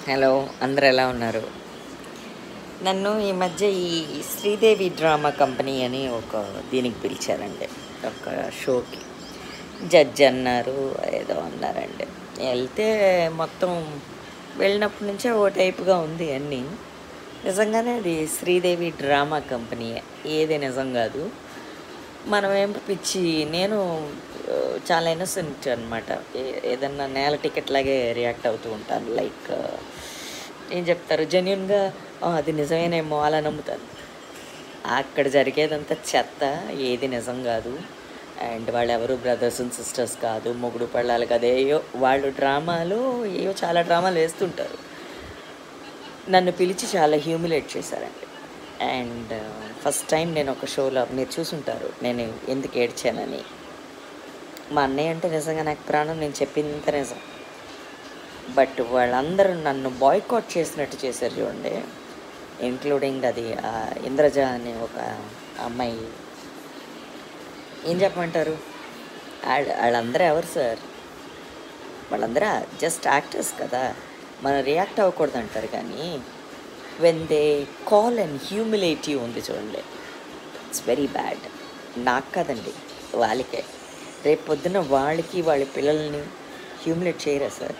hello అందరు ఎలా ఉన్నారు నన్ను ఈ మధ్య ఈ శ్రీదేవి డ్రామా కంపెనీ అని ఒక దీనికి పిలిచారండి ఒక షోకి జడ్జ్ అన్నారు ఏదో అన్నారండి వెళ్తే మొత్తం వెళ్ళినప్పటి నుంచే ఓ టైపుగా ఉంది అన్నీ నిజంగానే అది శ్రీదేవి డ్రామా కంపెనీ ఏది నిజం కాదు మనం ఏం పిచ్చి నేను ఆ, చాలా ఇన్నోసెంట్ అనమాట ఏదన్నా నేల టికెట్ లాగే రియాక్ట్ అవుతూ ఉంటాను లైక్ ఏం చెప్తారు జెన్యున్గా అది నిజమేనేమో అలా నమ్ముతాను అక్కడ జరిగేదంతా చెత్త ఏది నిజం కాదు అండ్ వాళ్ళు ఎవరు బ్రదర్స్ అండ్ సిస్టర్స్ కాదు మొగుడు పళ్ళాలి కదా ఏయో వాళ్ళు డ్రామాలు ఏయో చాలా డ్రామాలు వేస్తుంటారు నన్ను పిలిచి చాలా హ్యూమిలేట్ చేశారండి అండ్ ఫస్ట్ టైం నేను ఒక షోలో మీరు చూసుంటారు నేను ఎందుకు ఏడ్చానని మా అన్నయ్య అంటే నిజంగా నాకు ప్రాణం నేను చెప్పిందంత నిజం బట్ వాళ్ళందరూ నన్ను బాయ్కాట్ చేసినట్టు చేశారు చూడండి ఇంక్లూడింగ్ అది ఆ ఇంద్రజ అనే ఒక అమ్మాయి ఏం చెప్పమంటారు వాళ్ళ వాళ్ళందరూ ఎవరు సార్ వాళ్ళందరూ జస్ట్ యాక్టర్స్ కదా మనం రియాక్ట్ అవ్వకూడదు అంటారు కానీ when they call and humiliating ఉంది చూడండి ఇట్స్ వెరీ బ్యాడ్ నాకు కదండి వాళ్ళకే రేపు పొద్దున వాళ్ళకి వాళ్ళ పిల్లల్ని హ్యూమిలేట్ చేయరా సార్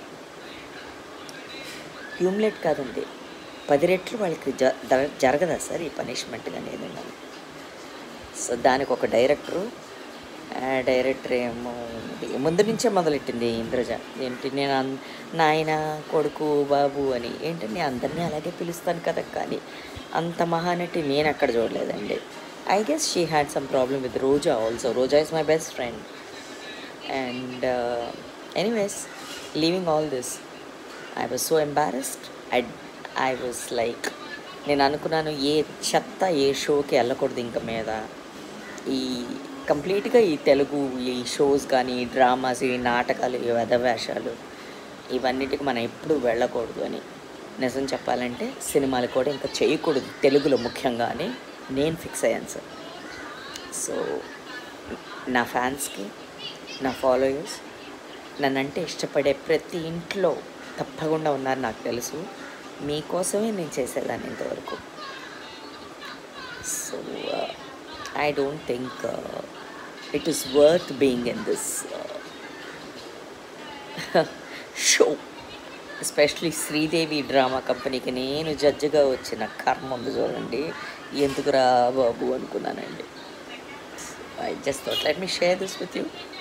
హ్యూమిలేట్ కాదండి పది రెట్లు వాళ్ళకి జ జర- జరగదా సార్ ఈ పనిష్మెంట్ కానీ ఏదైనా సో దానికి ఒక డైరెక్టరు ఆ డైరెక్టర్ ఏమో ఇది ముందు నుంచే మొదలెట్టింది ఇంద్రజ ఏంటి నేను అన్- నాయన కొడుకు బాబు అని ఏంటంటే అందరినీ అలాగే పిలుస్తాను కదా కానీ అంత మహానటి నేను అక్కడ చూడలేదండి I guess she had some problem with Roja also Roja is my best friend and anyways leaving all this I was so embarrassed I I was like నేను అనుకున్నాను ఏ చెత్త ఏ షోకి వెళ్ళకూడదు ఇంక మీద ఈ కంప్లీట్గా ఈ తెలుగు ఈ షోస్ కానీ ఈ డ్రామాస్ ఈ నాటకాలు ఈ వేషాలు ఇవన్నిటికి మనం ఎప్పుడు వెళ్ళకూడదు అని నిజం చెప్పాలంటే సినిమాలు కూడా ఇంకా చేయకూడదు తెలుగులో ముఖ్యంగా అని నేను ఫిక్స్ అయ్యాను సార్ సో నా ఫ్యాన్స్కి నా ఫాలోయర్స్ నన్నంటే ఇష్టపడే ప్రతి ఇంట్లో తప్పకుండా ఉన్నారు నాకు తెలుసు మీకోసమే నేను చేసేదాన్ని ఇంతవరకు so I don't think it is worth being in this show especially Sridevi drama కంపెనీకి నేను జడ్జిగా వచ్చిన కర్మ ఉంది చూడండి ఎందుకురా బాబు అనుకున్నానండి I just thought let me share this with you